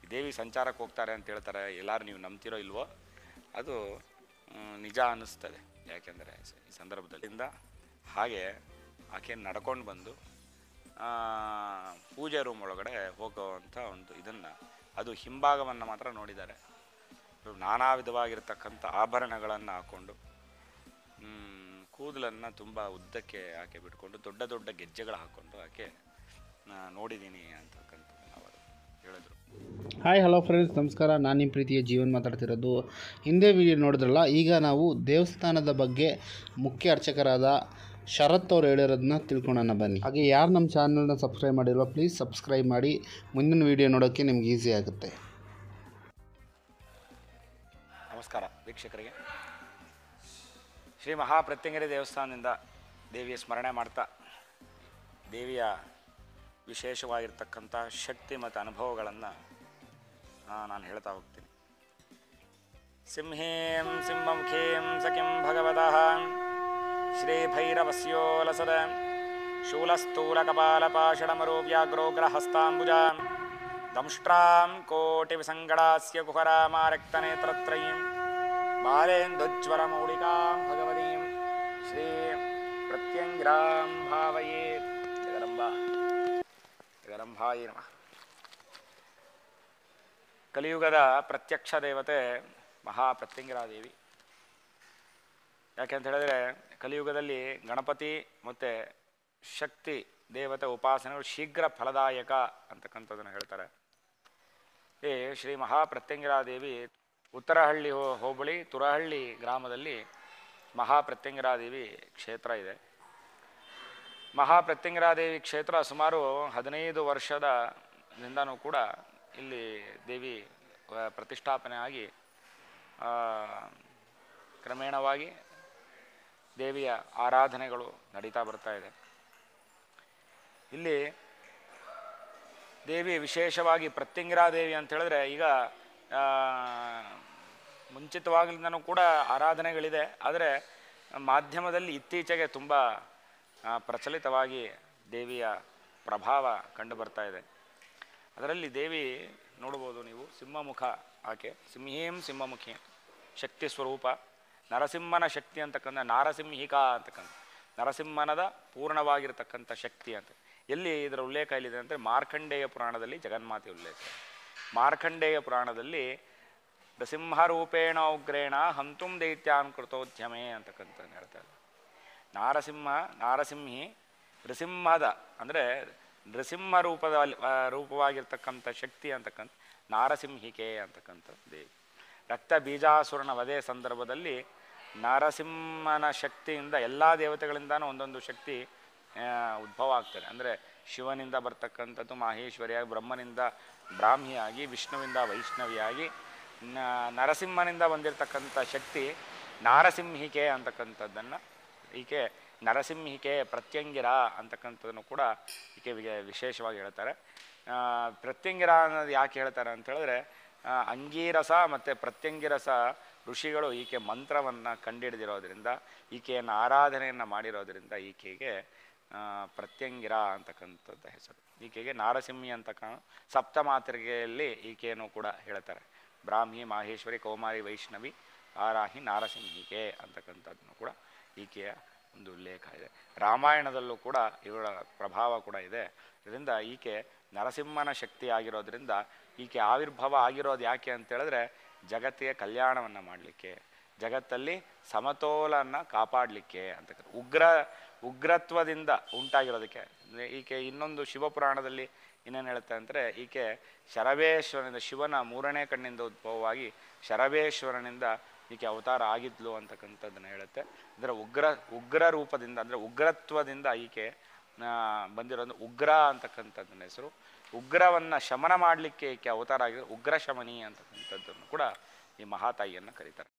ದೇವಿ ಸಂಚಾರಕ್ಕೆ ಹೋಗ್ತಾರೆ ಅಂತ ಹೇಳ್ತಾರೆ ಎಲ್ಲರೂ ನೀವು ನಂಬ್ತಿರೋ ಇಲ್ವೋ ಅದು ಮ್, ನಿಜ ಅನ್ನಿಸ್ತದೆ ಯಾಕೆಂದರೆ ಈ ಸಂದರ್ಭದಲ್ಲಿಂದ ಹಾಗೆ ಆಕೆ ನಡ್ಕೊಂಡು ಬಂದು ಆ, ಪೂಜೆ ರೂಮ್ ಒಳಗಡೆ ಹೋಗೋವಂಥ ಒಂದು ಇದನ್ನು ಅದು ಹಿಂಭಾಗವನ್ನು ಮಾತ್ರ ನೋಡಿದ್ದಾರೆ ನಾನಾ ವಿಧವಾಗಿರ್ತಕ್ಕಂಥ ಆಭರಣಗಳನ್ನು ಹಾಕ್ಕೊಂಡು ಮ್, ಕೂದಲನ್ನು ತುಂಬ ಉದ್ದಕ್ಕೆ ಆಕೆ ಬಿಟ್ಕೊಂಡು ದೊಡ್ಡ ದೊಡ್ಡ ಗೆಜ್ಜೆಗಳು ಹಾಕ್ಕೊಂಡು ಆಕೆ ನಾ ನೋಡಿದ್ದೀನಿ ಅಂತಕ್ಕಂಥದ್ದನ್ನು ಅವರು ಹೇಳಿದ್ರು ಹಾಯ್ ಹಲೋ ಫ್ರೆಂಡ್ಸ್ ನಮಸ್ಕಾರ ನಾನು ನಿಮ್ಮ ಪ್ರೀತಿಯ ಜೀವನ್ ಮಾತಾಡ್ತಿರೋದು ಹಿಂದೆ ವಿಡಿಯೋ ನೋಡಿದ್ರಲ್ಲ ಈಗ ನಾವು ದೇವಸ್ಥಾನದ ಬಗ್ಗೆ ಮುಖ್ಯ ಅರ್ಚಕರಾದ ಶರತ್ ಅವ್ರು ಹೇಳಿರೋದನ್ನ ತಿಳ್ಕೊಳ್ಳೋಣ ಬನ್ನಿ ಹಾಗೆ ಯಾರು ನಮ್ಮ ಚಾನಲ್ನ ಸಬ್ಸ್ಕ್ರೈಬ್ ಮಾಡಿಲ್ವೋ ಪ್ಲೀಸ್ ಸಬ್ಸ್ಕ್ರೈಬ್ ಮಾಡಿ ಮುಂದಿನ ವಿಡಿಯೋ ನೋಡೋಕ್ಕೆ ನಿಮ್ಗೆ ಈಸಿ ಆಗುತ್ತೆ ನಮಸ್ಕಾರ ವೀಕ್ಷಕರಿಗೆ ಶ್ರೀ ಮಹಾಪ್ರತ್ಯಂಗರಿ ದೇವಸ್ಥಾನದಿಂದ ದೇವಿಯ ಸ್ಮರಣೆ ಮಾಡ್ತಾ ದೇವಿಯ ವಿಶೇಷವಾಗಿರ್ತಕ್ಕಂಥ ಶಕ್ತಿ ಮತ್ತು ಅನುಭವಗಳನ್ನು ನಾನು ಹೇಳ್ತಾ ಹೋಗ್ತೀನಿ ಸಿಂಹೀಂ ಸಿಂಹಮುಖೀಂ ಸಖಿಂ ಭಗವತಃ ಶ್ರೀಭೈರವಸ್ಯೋಲಸದ ಶೂಲಸ್ಥೂಲಕಪಾಲಪಾಷಡಮರೋವ್ಯಾಘ್ರೋಗ್ರಹಸ್ತಾಂಬುಜ ದಂಷ್ಟ್ರಾಂ ಕೋಟಿವಿಸङ्गडास्य कुहरामारक्तनेत्रत्रयीं बालेन्दुज्ज्वलमौलिकां भगवतीं श्री प्रत्यङ्ग्रां भावये जगदम्बा ಜಗದಂಬಾಯಿ ನಮಃ ಕಲಿಯುಗದ ಪ್ರತ್ಯಕ್ಷ ದೇವತೆ ಮಹಾಪ್ರತ್ಯಂಗಿರಾದೇವಿ ಯಾಕೆಂತ ಹೇಳಿದ್ರೆ ಕಲಿಯುಗದಲ್ಲಿ ಗಣಪತಿ ಮತ್ತು ಶಕ್ತಿ ದೇವತೆ ಉಪಾಸನೆಗಳು ಶೀಘ್ರ ಫಲದಾಯಕ ಅಂತಕ್ಕಂಥದ್ದನ್ನು ಹೇಳ್ತಾರೆ ಈ ಶ್ರೀ ಮಹಾಪ್ರತ್ಯಂಗಿರಾದೇವಿ ಉತ್ತರಹಳ್ಳಿ ಹೋ ಹೋಬಳಿ ತುರಹಳ್ಳಿ ಗ್ರಾಮದಲ್ಲಿ ಮಹಾಪ್ರತ್ಯಂಗಿರಾದೇವಿ ಕ್ಷೇತ್ರ ಇದೆ ಮಹಾಪ್ರತ್ಯಂಗಿರಾದೇವಿ ಕ್ಷೇತ್ರ ಸುಮಾರು ಹದಿನೈದು ವರ್ಷದದಿಂದನೂ ಕೂಡ ಇಲ್ಲಿ ದೇವಿ ಆ, ಪ್ರತಿಷ್ಠಾಪನೆ ಆಗಿ ಆ, ಕ್ರಮೇಣವಾಗಿ ದೇವಿಯ ಆರಾಧನೆಗಳು ನಡೀತಾ ಬರ್ತಾ ಇದೆ ಇಲ್ಲಿ ದೇವಿ ವಿಶೇಷವಾಗಿ ಪ್ರತ್ಯಂಗಿರಾದೇವಿ ಅಂತ ಹೇಳಿದ್ರೆ ಈಗ ಆ, ಮುಂಚಿತವಾಗಲಿಂದನೂ ಕೂಡ ಆರಾಧನೆಗಳಿದೆ ಆದರೆ ಮಾಧ್ಯಮದಲ್ಲಿ ಇತ್ತೀಚೆಗೆ ತುಂಬ ಆ, ಪ್ರಚಲಿತವಾಗಿ ದೇವಿಯ ಪ್ರಭಾವ ಕಂಡು ಬರ್ತಾ ಇದೆ ಅದರಲ್ಲಿ ದೇವಿ ನೋಡ್ಬೋದು ನೀವು ಸಿಂಹಮುಖ ಆಕೆ ಸಿಂಹೀಂ ಸಿಂಹಮುಖಿ ಶಕ್ತಿ ಸ್ವರೂಪ ನರಸಿಂಹನ ಶಕ್ತಿ ಅಂತಕ್ಕಂಥ ನಾರಸಿಂಹಿಕಾ ಅಂತಕ್ಕಂಥ ನರಸಿಂಹನದ ಪೂರ್ಣವಾಗಿರ್ತಕ್ಕಂಥ ಶಕ್ತಿ ಅಂತ ಎಲ್ಲಿ ಇದರ ಉಲ್ಲೇಖ ಎಲ್ಲಿದೆ ಅಂದರೆ ಮಾರ್ಕಂಡೇಯ ಪುರಾಣದಲ್ಲಿ ಜಗನ್ಮಾತೆ ಉಲ್ಲೇಖ ಮಾರ್ಕಂಡೇಯ ಪುರಾಣದಲ್ಲಿ ನೃಸಿಂಹರೂಪೇಣ ಉಗ್ರೇಣ ಹಂತುಂ ದೈತ್ಯಾನ್ ಕೃತೋದ್ಯಮೆ ಅಂತಕ್ಕಂಥ ಹೇಳ್ತಾರೆ ನಾರಸಿಂಹ ನಾರಸಿಂಹಿ ನೃಸಿಂಹದ ಅಂದರೆ ನೃಸಿಂಹ ರೂಪದ ಆ, ರೂಪವಾಗಿರ್ತಕ್ಕಂಥ ಶಕ್ತಿ ಅಂತಕ್ಕಂಥ ನಾರಸಿಂಹಿಕೆ ಅಂತಕ್ಕಂಥ ದೇವಿ ರಕ್ತ ಬೀಜಾಸುರನ ವಧೆ ಸಂದರ್ಭದಲ್ಲಿ ನರಸಿಂಹನ ಶಕ್ತಿಯಿಂದ ಎಲ್ಲ ದೇವತೆಗಳಿಂದನೂ ಒಂದೊಂದು ಶಕ್ತಿ ಆ, ಉದ್ಭವ ಆಗ್ತದೆ ಅಂದರೆ ಶಿವನಿಂದ ಬರ್ತಕ್ಕಂಥದ್ದು ಮಾಹೇಶ್ವರಿಯಾಗಿ ಬ್ರಹ್ಮನಿಂದ ಬ್ರಾಹ್ಮಿಯಾಗಿ ವಿಷ್ಣುವಿಂದ ವೈಷ್ಣವಿಯಾಗಿ ನ- ನರಸಿಂಹನಿಂದ ಬಂದಿರತಕ್ಕಂಥ ಶಕ್ತಿ ನಾರಸಿಂಹಿಕೆ ಅಂತಕ್ಕಂಥದ್ದನ್ನು ಈಕೆ ನರಸಿಂಹಿಕೆ ಪ್ರತ್ಯಂಗಿರ ಅಂತಕ್ಕಂಥದ್ದನ್ನು ಕೂಡ ಈಕೆ ವಿಗೆ- ವಿಶೇಷವಾಗಿ ಹೇಳ್ತಾರೆ ಆ, ಪ್ರತ್ಯಂಗಿರ ಅನ್ನೋದು ಯಾಕೆ ಹೇಳ್ತಾರೆ ಅಂತ ಹೇಳಿದ್ರೆ ಆ, ಅಂಗೀರಸ ಮತ್ತು ಪ್ರತ್ಯಂಗಿರಸ ಋಷಿಗಳು ಈಕೆ ಮಂತ್ರವನ್ನು ಕಂಡಿಡಿದಿರೋದ್ರಿಂದ ಈಕೆಯನ್ನು ಆರಾಧನೆಯನ್ನು ಮಾಡಿರೋದ್ರಿಂದ ಈಕೆಗೆ ಆ, ಪ್ರತ್ಯಂಗಿರ ಅಂತಕ್ಕಂಥದ್ದು ಹೆಸರು ಈಕೆಗೆ ನಾರಸಿಂಹಿ ಅಂತಕ್ಕ ಸಪ್ತಮಾತೃಕೆಯಲ್ಲಿ ಈಕೆಯನ್ನು ಕೂಡ ಹೇಳ್ತಾರೆ ಬ್ರಾಹ್ಮಿ ಮಾಹೇಶ್ವರಿ ಕೌಮಾರಿ ವೈಷ್ಣವಿ ಆರಾಹಿ ನಾರಸಿಂಹಿಕೆ ಅಂತಕ್ಕಂಥದ್ದನ್ನು ಕೂಡ ಈಕೆಯ ಒಂದು ಉಲ್ಲೇಖ ಇದೆ ರಾಮಾಯಣದಲ್ಲೂ ಕೂಡ ಇವಳ ಪ್ರಭಾವ ಕೂಡ ಇದೆ ಇದರಿಂದ ಈಕೆ ನರಸಿಂಹನ ಶಕ್ತಿ ಆಗಿರೋದ್ರಿಂದ ಈಕೆ ಆವಿರ್ಭಾವ ಆಗಿರೋದು ಯಾಕೆ ಅಂತ ಹೇಳಿದ್ರೆ ಜಗತ್ತಿಗೆ ಕಲ್ಯಾಣವನ್ನು ಮಾಡಲಿಕ್ಕೆ ಜಗತ್ತಲ್ಲಿ ಸಮತೋಲನ ಕಾಪಾಡಲಿಕ್ಕೆ ಅಂತ ಉಗ್ರ ಉಗ್ರತ್ವದಿಂದ ಉಂಟಾಗಿರೋದಕ್ಕೆ ಅಂದ್ರೆ ಈಕೆ ಇನ್ನೊಂದು ಶಿವಪುರಾಣದಲ್ಲಿ ಇನ್ನೇನು ಹೇಳುತ್ತೆ ಅಂದರೆ ಈಕೆ ಶರವೇಶ್ವರನಿಂದ ಶಿವನ ಮೂರನೇ ಕಣ್ಣಿಂದ ಉದ್ಭವವಾಗಿ ಶರವೇಶ್ವರನಿಂದ ಈಕೆ ಅವತಾರ ಆಗಿದ್ಲು ಅಂತಕ್ಕಂಥದ್ದನ್ನು ಹೇಳುತ್ತೆ ಅಂದರೆ ಉಗ್ರ ಉಗ್ರ ರೂಪದಿಂದ ಅಂದರೆ ಉಗ್ರತ್ವದಿಂದ ಈಕೆ ಆ, ಬಂದಿರೋದು ಉಗ್ರ ಅಂತಕ್ಕಂಥದ್ದನ್ನ ಹೆಸರು ಉಗ್ರವನ್ನು ಶಮನ ಮಾಡಲಿಕ್ಕೆ ಈಕೆ ಅವತಾರ ಆಗಿದೆ ಉಗ್ರ ಶಮನಿ ಅಂತಕ್ಕಂಥದ್ದನ್ನು ಕೂಡ ಈ ಮಹಾತಾಯಿಯನ್ನು ಕರೀತಾರೆ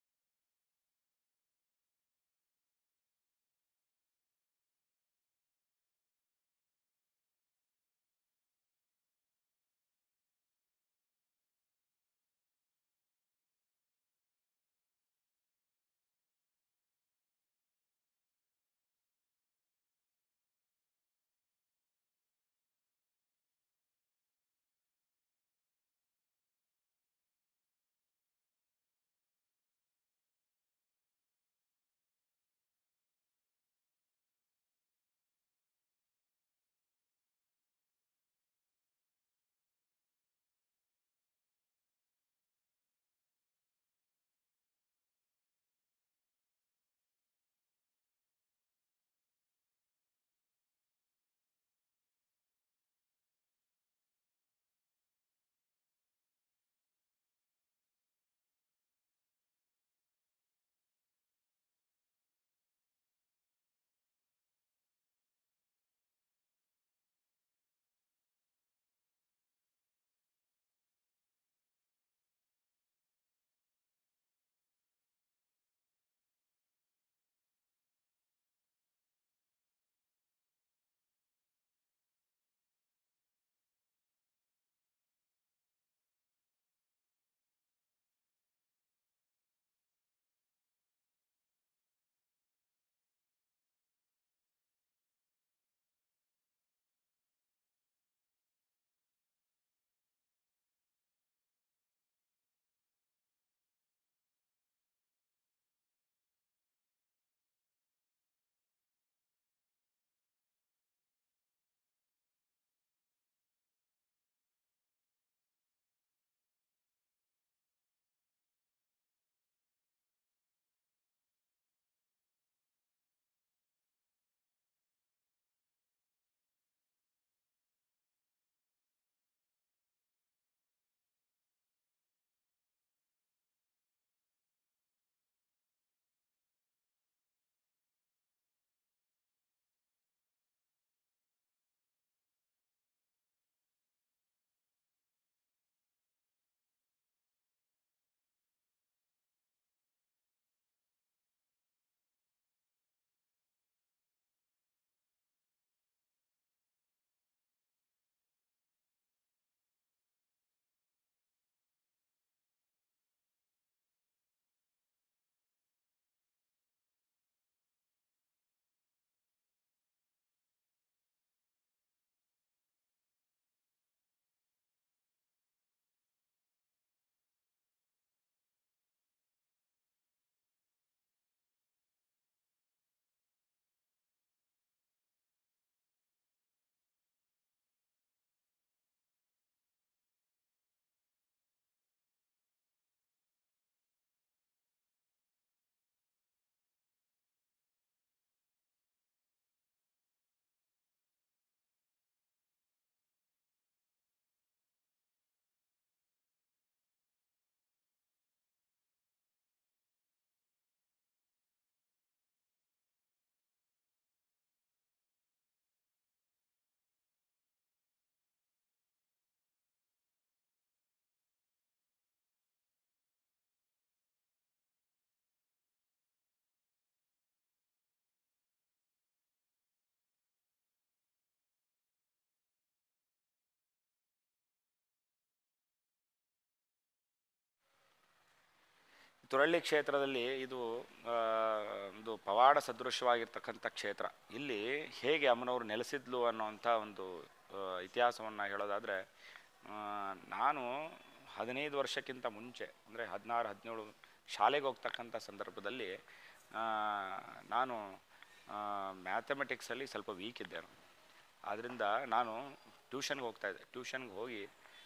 ತುರಳ್ಳಿ ಕ್ಷೇತ್ರದಲ್ಲಿ ಇದು ಆ, ಒಂದು ಪವಾಡ ಸದೃಶವಾಗಿರ್ತಕ್ಕಂಥ ಕ್ಷೇತ್ರ ಇಲ್ಲಿ ಹೇಗೆ ಅಮ್ಮನವರು ನೆಲೆಸಿದ್ಲು ಅನ್ನೋಂಥ ಒಂದು ಇತಿಹಾಸವನ್ನು ಹೇಳೋದಾದರೆ ನಾನು ಹದಿನೈದು ವರ್ಷಕ್ಕಿಂತ ಮುಂಚೆ ಅಂದರೆ ಹದಿನಾರು ಹದಿನೇಳು ಶಾಲೆಗೆ ಹೋಗ್ತಕ್ಕಂಥ ಸಂದರ್ಭದಲ್ಲಿ ಆ, ನಾನು ಮ್ಯಾಥಮೆಟಿಕ್ಸಲ್ಲಿ ಸ್ವಲ್ಪ ವೀಕ್ ಇದ್ದೆ ನಾನು ಆದ್ದರಿಂದ ನಾನು ಟ್ಯೂಷನ್ಗೆ ಹೋಗ್ತಾಯಿದ್ದೆ ಟ್ಯೂಷನ್ಗೆ ಹೋಗಿ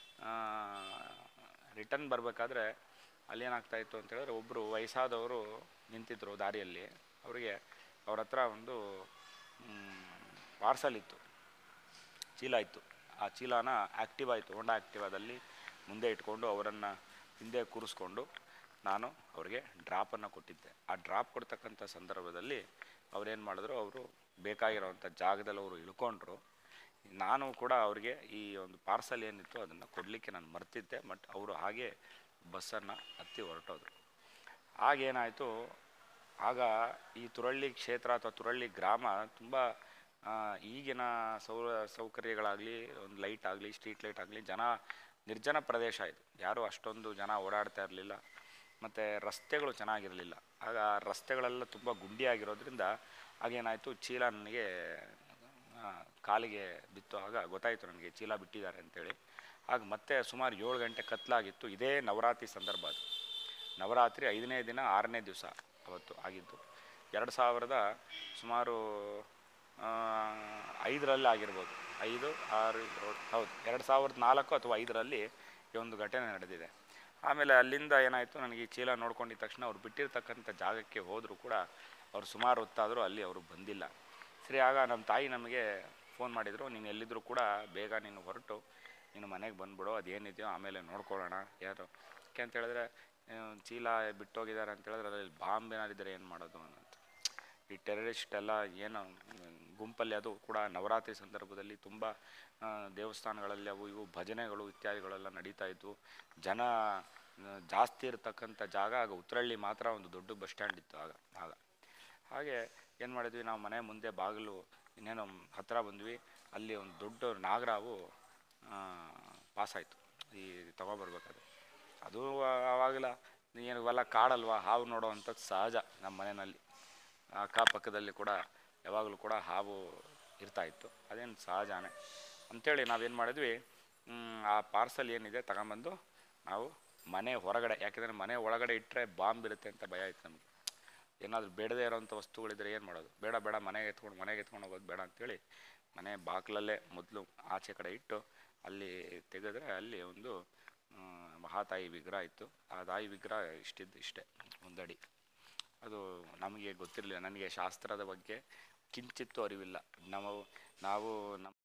ರಿಟರ್ನ್ ಬರಬೇಕಾದ್ರೆ ಅಲ್ಲೇನಾಗ್ತಾ ಇತ್ತು ಅಂತ ಹೇಳಿದ್ರೆ ಒಬ್ಬರು ವಯಸ್ಸಾದವರು ನಿಂತಿದ್ದರು ದಾರಿಯಲ್ಲಿ ಅವರಿಗೆ ಅವ್ರ ಹತ್ರ ಒಂದು ಪಾರ್ಸಲ್ ಇತ್ತು ಚೀಲ ಇತ್ತು ಆ ಚೀಲನ ಆ್ಯಕ್ಟಿವ್ ಆಯಿತು ಹೋಂಡಾ ಆ್ಯಕ್ಟಿವಾದಲ್ಲಿ ಮುಂದೆ ಇಟ್ಕೊಂಡು ಅವರನ್ನು ಹಿಂದೆ ಕೂರಿಸ್ಕೊಂಡು ನಾನು ಅವರಿಗೆ ಡ್ರಾಪನ್ನು ಕೊಟ್ಟಿದ್ದೆ ಆ ಡ್ರಾಪ್ ಕೊಡ್ತಕ್ಕಂಥ ಸಂದರ್ಭದಲ್ಲಿ ಅವ್ರೇನು ಮಾಡಿದ್ರು ಅವರು ಬೇಕಾಗಿರೋವಂಥ ಜಾಗದಲ್ಲಿ ಅವರು ಇಳ್ಕೊಂಡ್ರು ನಾನು ಕೂಡ ಅವರಿಗೆ ಈ ಒಂದು ಪಾರ್ಸಲ್ ಏನಿತ್ತು ಅದನ್ನು ಕೊಡಲಿಕ್ಕೆ ನಾನು ಮರ್ತಿದ್ದೆ ಬಟ್ ಅವರು ಹಾಗೆ ಬಸ್ಸನ್ನು ಹತ್ತಿ ಹೊರಟೋದ್ರು ಆಗೇನಾಯಿತು ಆಗ ಈ ತುರಳ್ಳಿ ಕ್ಷೇತ್ರ ಅಥವಾ ತುರಳ್ಳಿ ಗ್ರಾಮ ತುಂಬ ಆ, ಈಗಿನ ಸೌ ಸೌಕರ್ಯಗಳಾಗಲಿ ಒಂದು ಲೈಟ್ ಆಗಲಿ ಸ್ಟ್ರೀಟ್ ಲೈಟ್ ಆಗಲಿ ಜನ ನಿರ್ಜನ ಪ್ರದೇಶ ಇದು ಯಾರೂ ಅಷ್ಟೊಂದು ಜನ ಓಡಾಡ್ತಾ ಇರಲಿಲ್ಲ ಮತ್ತು ರಸ್ತೆಗಳು ಚೆನ್ನಾಗಿರಲಿಲ್ಲ ಆಗ ಆ ರಸ್ತೆಗಳೆಲ್ಲ ತುಂಬ ಗುಂಡಿಯಾಗಿರೋದ್ರಿಂದ ಆಗೇನಾಯಿತು ಚೀಲ ನನಗೆ ಆ, ಕಾಲಿಗೆ ಬಿತ್ತು ಆಗ ಗೊತ್ತಾಯಿತು ನನಗೆ ಚೀಲ ಬಿಟ್ಟಿದ್ದಾರೆ ಅಂತೇಳಿ ಆಗ ಮತ್ತೆ ಸುಮಾರು ಏಳು ಗಂಟೆ ಕತ್ಲಾಗಿತ್ತು ಇದೇ ನವರಾತ್ರಿ ಸಂದರ್ಭ ಅದು ನವರಾತ್ರಿ ಐದನೇ ದಿನ ಆರನೇ ದಿವಸ ಅವತ್ತು ಆಗಿದ್ದು ಎರಡು ಸಾವಿರದ ಸುಮಾರು ಆ, ಐದರಲ್ಲಿ ಆಗಿರ್ಬೋದು ಐದು ಆರು ಏಳು ಹೌದು ಎರಡು ಸಾವಿರದ ನಾಲ್ಕು ಅಥವಾ ಐದರಲ್ಲಿ ಈ ಒಂದು ಘಟನೆ ನಡೆದಿದೆ ಆಮೇಲೆ ಅಲ್ಲಿಂದ ಏನಾಯಿತು ನನಗೆ ಈ ಚೀಲ ನೋಡ್ಕೊಂಡಿದ ತಕ್ಷಣ ಅವ್ರು ಬಿಟ್ಟಿರ್ತಕ್ಕಂಥ ಜಾಗಕ್ಕೆ ಹೋದರೂ ಕೂಡ ಅವ್ರು ಸುಮಾರು ಹೊತ್ತಾದರೂ ಅಲ್ಲಿ ಅವರು ಬಂದಿಲ್ಲ ಸರಿ ಆಗ ನಮ್ಮ ತಾಯಿ ನಮಗೆ ಫೋನ್ ಮಾಡಿದರು ನೀನು ಎಲ್ಲಿದ್ದರೂ ಕೂಡ ಬೇಗ ನೀನು ಹೊರಟು ನೀನು ಮನೆಗೆ ಬಂದುಬಿಡು ಅದೇನಿದೆಯೋ ಆಮೇಲೆ ನೋಡ್ಕೊಳ್ಳೋಣ ಯಾರು ಯಾಕೆ ಅಂತ ಹೇಳಿದ್ರೆ ಆ, ಚೀಲ ಬಿಟ್ಟೋಗಿದ್ದಾರೆ ಅಂತ ಹೇಳಿದ್ರೆ ಅದರಲ್ಲಿ ಬಾಂಬ್ ಏನಾರಿದ್ದರೆ ಏನು ಮಾಡೋದು ಅಂತ ಈ ಟೆರರಿಸ್ಟ್ ಎಲ್ಲ ಏನು ಮ್, ಗುಂಪಲ್ಲಿ ಅದು ಕೂಡ ನವರಾತ್ರಿ ಸಂದರ್ಭದಲ್ಲಿ ತುಂಬ ಆ, ದೇವಸ್ಥಾನಗಳಲ್ಲಿ ಅವು ಇವು ಭಜನೆಗಳು ಇತ್ಯಾದಿಗಳೆಲ್ಲ ನಡೀತಾ ಇದ್ವು ಜನ ಆ, ಜಾಸ್ತಿ ಇರತಕ್ಕಂಥ ಜಾಗ ಆಗ ಉತ್ತರಳ್ಳಿ ಮಾತ್ರ ಒಂದು ದೊಡ್ಡ ಬಸ್ ಸ್ಟ್ಯಾಂಡ್ ಇತ್ತು ಆಗ ಆಗ ಹಾಗೆ ಏನು ಮಾಡಿದ್ವಿ ನಾವು ಮನೆ ಮುಂದೆ ಬಾಗಿಲು ಇನ್ನೇನೋ ಹತ್ತಿರ ಬಂದ್ವಿ ಅಲ್ಲಿ ಒಂದು ದೊಡ್ಡ ನಾಗರಾವು ಪಾಸ್ ಆಯಿತು ಈ ತಗೊಬರ್ಬೇಕಾದ್ರೆ ಅದು ಆವಾಗಲ ಏನು ಇವೆಲ್ಲ ಕಾಡಲ್ವಾ ಹಾವು ನೋಡೋವಂಥದ್ದು ಸಹಜ ನಮ್ಮ ಮನೆಯಲ್ಲಿ ಅಕ್ಕಪಕ್ಕದಲ್ಲಿ ಕೂಡ ಯಾವಾಗಲೂ ಕೂಡ ಹಾವು ಇರ್ತಾ ಇತ್ತು ಅದೇನು ಸಹಜನೇ ಅಂಥೇಳಿ ನಾವೇನು ಮಾಡಿದ್ವಿ ಮ್, ಆ ಪಾರ್ಸಲ್ ಏನಿದೆ ತಗೊಂಬಂದು ನಾವು ಮನೆ ಹೊರಗಡೆ ಯಾಕೆಂದರೆ ಮನೆ ಒಳಗಡೆ ಇಟ್ಟರೆ ಬಾಂಬ್ ಇರುತ್ತೆ ಅಂತ ಭಯ ಇತ್ತು ನಮಗೆ ಏನಾದರೂ ಬೇಡದೇ ಇರೋವಂಥ ವಸ್ತುಗಳಿದ್ರೆ ಏನು ಮಾಡೋದು ಬೇಡ ಬೇಡ ಮನೆಗೆ ಎತ್ಕೊಂಡು ಮನೆಗೆ ಎತ್ಕೊಂಡು ಹೋಗೋದು ಬೇಡ ಅಂತೇಳಿ ಮನೆ ಬಾಗಿಲಲ್ಲೇ ಮೊದಲು ಆಚೆ ಕಡೆ ಇಟ್ಟು ಅಲ್ಲಿ ತೆಗೆದ್ರೆ ಅಲ್ಲಿ ಒಂದು ಆ, ಮಹಾತಾಯಿ ವಿಗ್ರಹ ಇತ್ತು ಆ ತಾಯಿ ವಿಗ್ರಹ ಇಷ್ಟಿದ್ದು ಇಷ್ಟೇ ಒಂದಡಿ ಅದು ನಮಗೆ ಗೊತ್ತಿರಲಿಲ್ಲ ನನಗೆ ಶಾಸ್ತ್ರದ ಬಗ್ಗೆ ಕಿಂಚಿತ್ತೂ ಅರಿವಿಲ್ಲ ನಾವು ನಾವು ನಮ್ಮ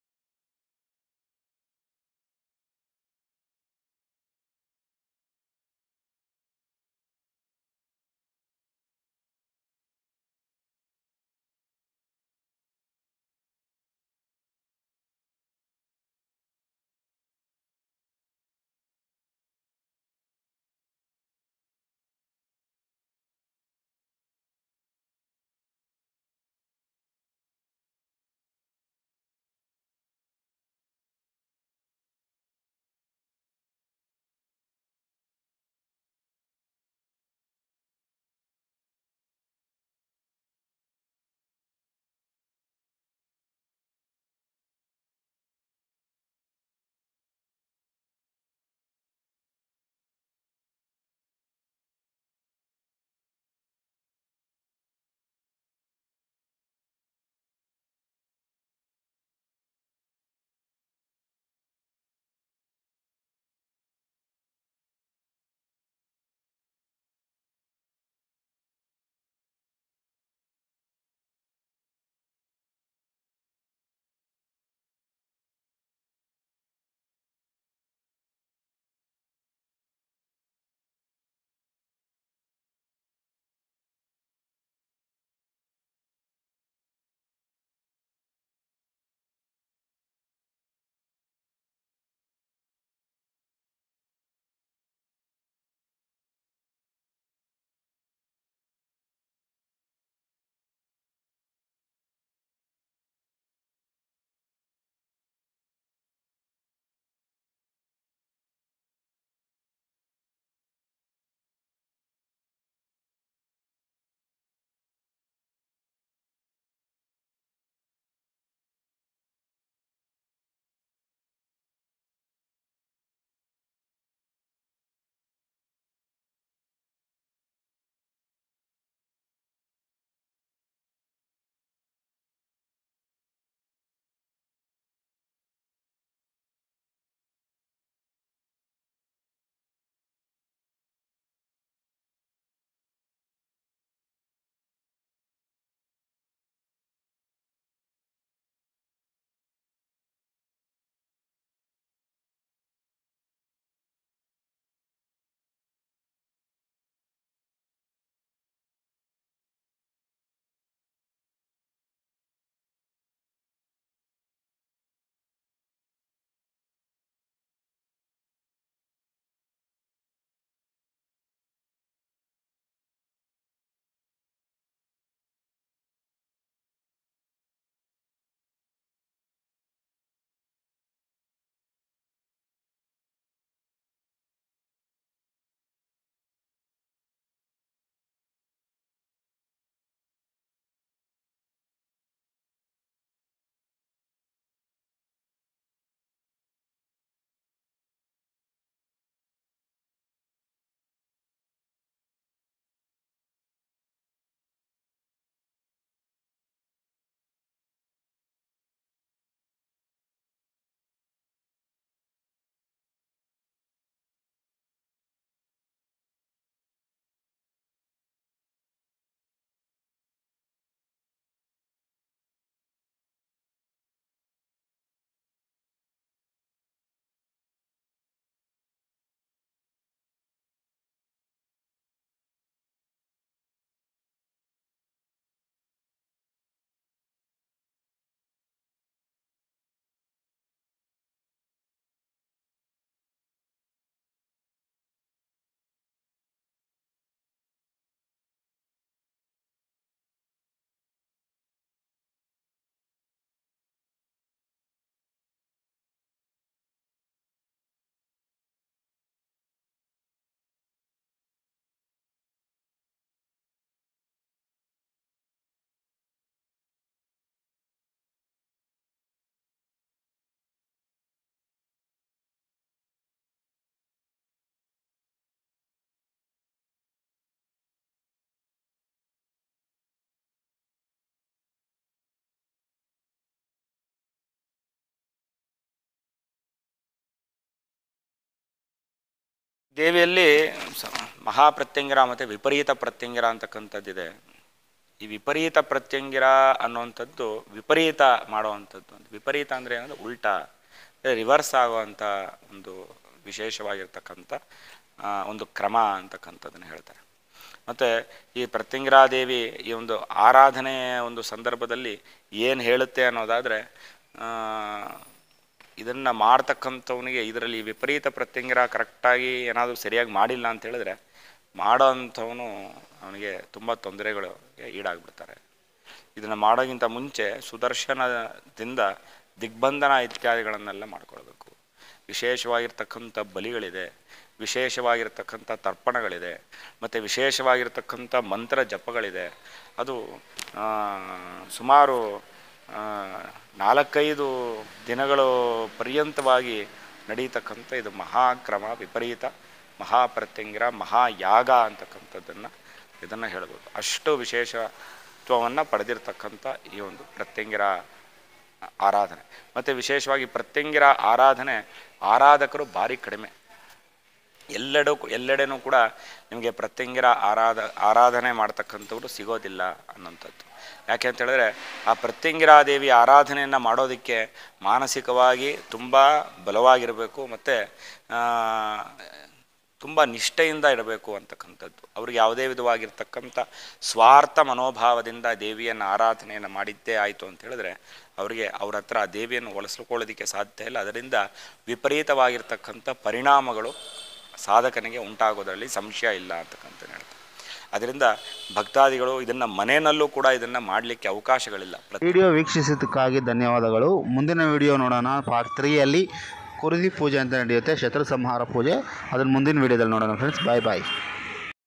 ದೇವಿಯಲ್ಲಿ ಸ- ಮಹಾಪ್ರತ್ಯಂಗಿರ ಮತ್ತು ವಿಪರೀತ ಪ್ರತ್ಯಂಗಿರ ಅಂತಕ್ಕಂಥದ್ದಿದೆ ಈ ವಿಪರೀತ ಪ್ರತ್ಯಂಗಿರ ಅನ್ನುವಂಥದ್ದು ವಿಪರೀತ ಮಾಡುವಂಥದ್ದು ವಿಪರೀತ ಅಂದರೆ ಏನಂದ್ರೆ ಉಲ್ಟಾ ರಿವರ್ಸ್ ಆಗುವಂಥ ಒಂದು ವಿಶೇಷವಾಗಿರ್ತಕ್ಕಂಥ ಆ, ಒಂದು ಕ್ರಮ ಅಂತಕ್ಕಂಥದ್ದನ್ನು ಹೇಳ್ತಾರೆ ಮತ್ತು ಈ ಪ್ರತ್ಯಂಗಿರಾದೇವಿ ಈ ಒಂದು ಆರಾಧನೆಯ ಒಂದು ಸಂದರ್ಭದಲ್ಲಿ ಏನು ಹೇಳುತ್ತೆ ಅನ್ನೋದಾದರೆ ಇದನ್ನು ಮಾಡ್ತಕ್ಕಂಥವನಿಗೆ ಇದರಲ್ಲಿ ವಿಪರೀತ ಪ್ರತ್ಯಂಗಿರ ಕರೆಕ್ಟಾಗಿ ಏನಾದರೂ ಸರಿಯಾಗಿ ಮಾಡಿಲ್ಲ ಅಂತ ಹೇಳಿದ್ರೆ ಮಾಡೋ ಅಂಥವನು ಅವನಿಗೆ ತುಂಬ ತೊಂದರೆಗಳಿಗೆ ಈಡಾಗ್ಬಿಡ್ತಾರೆ ಇದನ್ನು ಮಾಡೋಕ್ಕಿಂತ ಮುಂಚೆ ಸುದರ್ಶನದಿಂದ ದಿಗ್ಬಂಧನ ಇತ್ಯಾದಿಗಳನ್ನೆಲ್ಲ ಮಾಡ್ಕೊಳ್ಬೇಕು ವಿಶೇಷವಾಗಿರ್ತಕ್ಕಂಥ ಬಲಿಗಳಿದೆ ವಿಶೇಷವಾಗಿರ್ತಕ್ಕಂಥ ತರ್ಪಣಗಳಿದೆ ಮತ್ತು ವಿಶೇಷವಾಗಿರ್ತಕ್ಕಂಥ ಮಂತ್ರ ಜಪಗಳಿದೆ ಅದು ಆ, ಸುಮಾರು ಆ, ನಾಲ್ಕೈದು ದಿನಗಳು ಪರ್ಯಂತವಾಗಿ ನಡೀತಕ್ಕಂಥ ಇದು ಮಹಾಕ್ರಮ ವಿಪರೀತ ಮಹಾಪ್ರತ್ಯಂಗಿರ ಮಹಾಯಾಗ ಅಂತಕ್ಕಂಥದ್ದನ್ನು ಇದನ್ನು ಹೇಳ್ಬೋದು ಅಷ್ಟು ವಿಶೇಷತ್ವವನ್ನು ಪಡೆದಿರ್ತಕ್ಕಂಥ ಈ ಒಂದು ಪ್ರತ್ಯಂಗಿರ ಆರಾಧನೆ ಮತ್ತು ವಿಶೇಷವಾಗಿ ಪ್ರತ್ಯಂಗಿರ ಆರಾಧನೆ ಆರಾಧಕರು ಭಾರಿ ಕಡಿಮೆ ಎಲ್ಲೆಡೆ ಎಲ್ಲೆಡೆನೂ ಕೂಡ ನಿಮಗೆ ಪ್ರತ್ಯಂಗಿರ ಆರಾಧ ಆರಾಧನೆ ಮಾಡ್ತಕ್ಕಂಥವ್ರು ಸಿಗೋದಿಲ್ಲ ಅನ್ನೋಂಥದ್ದು ಯಾಕೆ ಅಂತ ಹೇಳಿದ್ರೆ ಆ ಪ್ರತ್ಯಂಗಿರಾದೇವಿ ಆರಾಧನೆಯನ್ನು ಮಾಡೋದಕ್ಕೆ ಮಾನಸಿಕವಾಗಿ ತುಂಬ ಬಲವಾಗಿರಬೇಕು ಮತ್ತು ತುಂಬ ನಿಷ್ಠೆಯಿಂದ ಇರಬೇಕು ಅಂತಕ್ಕಂಥದ್ದು ಅವ್ರಿಗೆ ಯಾವುದೇ ವಿಧವಾಗಿರ್ತಕ್ಕಂಥ ಸ್ವಾರ್ಥ ಮನೋಭಾವದಿಂದ ದೇವಿಯನ್ನು ಆರಾಧನೆಯನ್ನು ಮಾಡಿದ್ದೇ ಆಯಿತು ಅಂತ ಹೇಳಿದ್ರೆ ಅವರಿಗೆ ಅವ್ರ ಹತ್ರ ಆ ದೇವಿಯನ್ನು ಒಲಿಸ್ಕೊಳ್ಳೋದಕ್ಕೆ ಸಾಧ್ಯ ಇಲ್ಲ ಅದರಿಂದ ವಿಪರೀತವಾಗಿರ್ತಕ್ಕಂಥ ಪರಿಣಾಮಗಳು ಸಾಧಕನಿಗೆ ಉಂಟಾಗೋದರಲ್ಲಿ ಸಂಶಯ ಇಲ್ಲ ಅಂತಕ್ಕಂತ ಹೇಳ್ತಾರೆ ಅದರಿಂದ ಭಕ್ತಾದಿಗಳು ಇದನ್ನು ಮನೆಯಲ್ಲೂ ಕೂಡ ಇದನ್ನು ಮಾಡಲಿಕ್ಕೆ ಅವಕಾಶಗಳಿಲ್ಲ ಪ್ರತಿ ವಿಡಿಯೋ ವೀಕ್ಷಿಸಿದ್ದಕ್ಕಾಗಿ ಧನ್ಯವಾದಗಳು ಮುಂದಿನ ವಿಡಿಯೋ ನೋಡೋಣ ಪಾರ್ಟ್ ತ್ರೀಯಲ್ಲಿ ಕುರುದಿ ಪೂಜೆ ಅಂತ ನಡೆಯುತ್ತೆ ಶತ್ರು ಸಂಹಾರ ಪೂಜೆ ಅದನ್ನು ಮುಂದಿನ ವಿಡಿಯೋದಲ್ಲಿ ನೋಡೋಣ ಫ್ರೆಂಡ್ಸ್ ಬಾಯ್ ಬಾಯ್